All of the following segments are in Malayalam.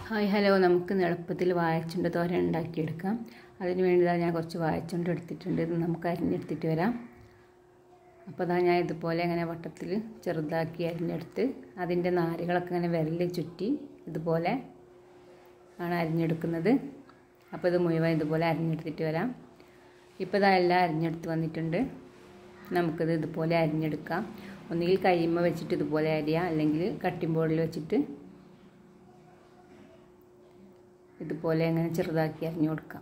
ഹായ് ഹലോ നമുക്ക് ഇന്ന് എളുപ്പത്തിൽ വാഴച്ചുണ്ട് തോരൻ ഉണ്ടാക്കിയെടുക്കാം അതിന് വേണ്ടി ദാ ഞാൻ കുറച്ച് വാഴച്ചുണ്ട് എടുത്തിട്ടുണ്ട് ഇത് നമുക്ക് അരിഞ്ഞെടുത്തിട്ട് വരാം അപ്പോൾ അതാ ഞാൻ ഇതുപോലെ ഇങ്ങനെ വട്ടത്തിൽ ചെറുതാക്കി അരിഞ്ഞെടുത്ത് അതിൻ്റെ നാരുകളൊക്കെ ഇങ്ങനെ വിരലിൽ ചുറ്റി ഇതുപോലെ ആണ് അരിഞ്ഞെടുക്കുന്നത് അപ്പോൾ ഇത് മുഴുവൻ ഇതുപോലെ അരിഞ്ഞെടുത്തിട്ട് വരാം ഇപ്പോൾ ഇതാ എല്ലാം അരിഞ്ഞെടുത്ത് വന്നിട്ടുണ്ട് നമുക്കിത് ഇതുപോലെ അരിഞ്ഞെടുക്കാം ഒന്നുകിൽ കഴിയുമ്പോൾ വെച്ചിട്ട് ഇതുപോലെ അരിയാം അല്ലെങ്കിൽ കട്ടിംഗ് ബോർഡിൽ വെച്ചിട്ട് ഇതുപോലെ അങ്ങനെ ചെറുതാക്കി അരിഞ്ഞു കൊടുക്കാം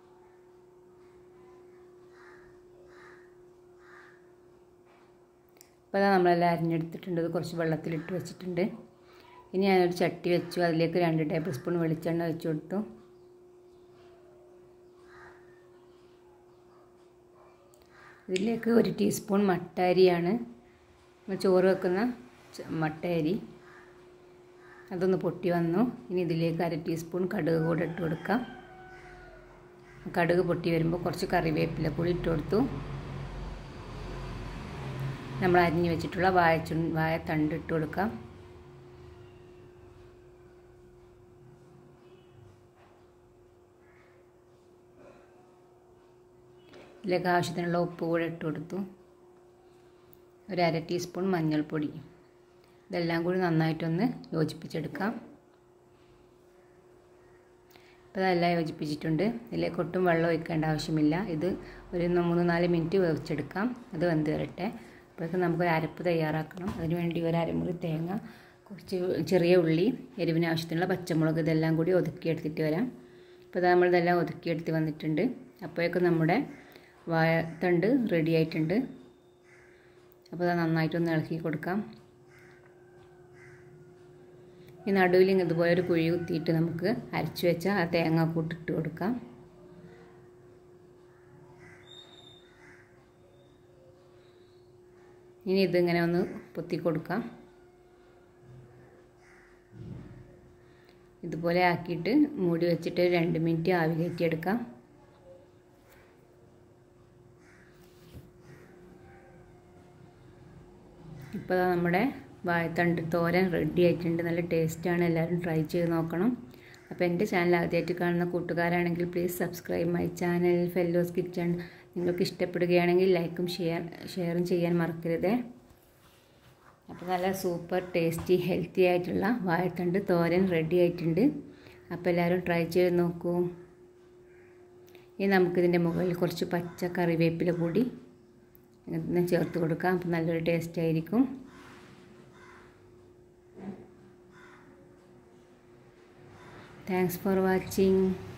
അപ്പോൾ അതാ നമ്മളെല്ലാം അരിഞ്ഞെടുത്തിട്ടുണ്ട് ഇത് കുറച്ച് വെള്ളത്തിലിട്ട് വെച്ചിട്ടുണ്ട് ഇനി ഞാനൊരു ചട്ടി വെച്ചു അതിലേക്ക് രണ്ട് ടേബിൾ സ്പൂൺ വെളിച്ചെണ്ണ വെച്ച് കൊടുത്തു ഇതിലേക്ക് ഒരു ടീസ്പൂൺ മട്ട അരിയാണ് ചോറ് വെക്കുന്ന മട്ട അരി അതൊന്ന് പൊട്ടി വന്നു ഇനി ഇതിലേക്ക് അര ടീസ്പൂൺ കടുക് കൂടെ ഇട്ട് കൊടുക്കാം കടുക് പൊട്ടി വരുമ്പോൾ കുറച്ച് കറിവേപ്പില കൂടി ഇട്ട് കൊടുത്തു നമ്മൾ അരിഞ്ഞു വെച്ചിട്ടുള്ള വാഴച്ചു വാഴത്തണ്ട് ഇട്ട് കൊടുക്കാം ഇതിലേക്ക് ആവശ്യത്തിനുള്ള ഉപ്പ് കൂടെ ഇട്ട് കൊടുത്തു ഒരു അര ടീസ്പൂൺ മഞ്ഞൾപ്പൊടി ഇതെല്ലാം കൂടി നന്നായിട്ടൊന്ന് യോജിപ്പിച്ചെടുക്കാം ഇപ്പോൾ അതെല്ലാം യോജിപ്പിച്ചിട്ടുണ്ട് ഇതിലേക്ക് ഒട്ടും വെള്ളം ഒഴിക്കേണ്ട ആവശ്യമില്ല ഇത് ഒരു മൂന്ന് നാല് മിനിറ്റ് വേവിച്ചെടുക്കാം അത് വെന്ത് വരട്ടെ അപ്പോഴേക്കും നമുക്കൊരു അരപ്പ് തയ്യാറാക്കണം അതിനുവേണ്ടി ഒരു അരമുറി തേങ്ങ കുറച്ച് ചെറിയ ഉള്ളി എരിവിന് ആവശ്യത്തിനുള്ള പച്ചമുളക് ഇതെല്ലാം കൂടി ഒതുക്കിയെടുത്തിട്ട് വരാം ഇപ്പോൾ ഇത് നമ്മളിതെല്ലാം ഒതുക്കിയെടുത്ത് വന്നിട്ടുണ്ട് അപ്പോഴേക്കും നമ്മുടെ വാഴത്തണ്ട് റെഡി ആയിട്ടുണ്ട് അപ്പോൾ അത് നന്നായിട്ടൊന്ന് ഇളക്കി കൊടുക്കാം ഈ നടുവിൽ ഇതുപോലെ ഒരു കുഴി കുത്തിയിട്ട് നമുക്ക് അരച്ചു വെച്ച ആ തേങ്ങ കൂട്ടിട്ട് കൊടുക്കാം ഇനി ഇതിങ്ങനെ ഒന്ന് പൊത്തി കൊടുക്കാം ഇതുപോലെ ആക്കിയിട്ട് മൂടി വെച്ചിട്ട് രണ്ട് മിനിറ്റ് ആവി കയറ്റിയെടുക്കാം ഇപ്പോൾ നമ്മുടെ വാഴത്തണ്ട് തോരൻ റെഡി ആയിട്ടുണ്ട് നല്ല ടേസ്റ്റാണ് എല്ലാവരും ട്രൈ ചെയ്ത് നോക്കണം അപ്പോൾ എൻ്റെ ചാനൽ ആദ്യമായിട്ട് കാണുന്ന കൂട്ടുകാരാണെങ്കിൽ please subscribe my channel fellows kitchen നിങ്ങൾക്ക് ഇഷ്ടപ്പെടുകയാണെങ്കിൽ ലൈക്കും ഷെയർ ഷെയറും ചെയ്യാൻ മറക്കരുത് അപ്പോൾ നല്ല സൂപ്പർ ടേസ്റ്റി ഹെൽത്തി ആയിട്ടുള്ള വാഴത്തണ്ട് തോരൻ റെഡി ആയിട്ടുണ്ട് അപ്പോൾ എല്ലാവരും ട്രൈ ചെയ്ത് നോക്കൂ ഇനി നമുക്കിതിൻ്റെ മുകളിൽ കുറച്ച് പച്ച കറിവേപ്പില കൂടി ചേർത്ത് കൊടുക്കാം അപ്പോൾ നല്ലൊരു ടേസ്റ്റ് ആയിരിക്കും Thanks for watching.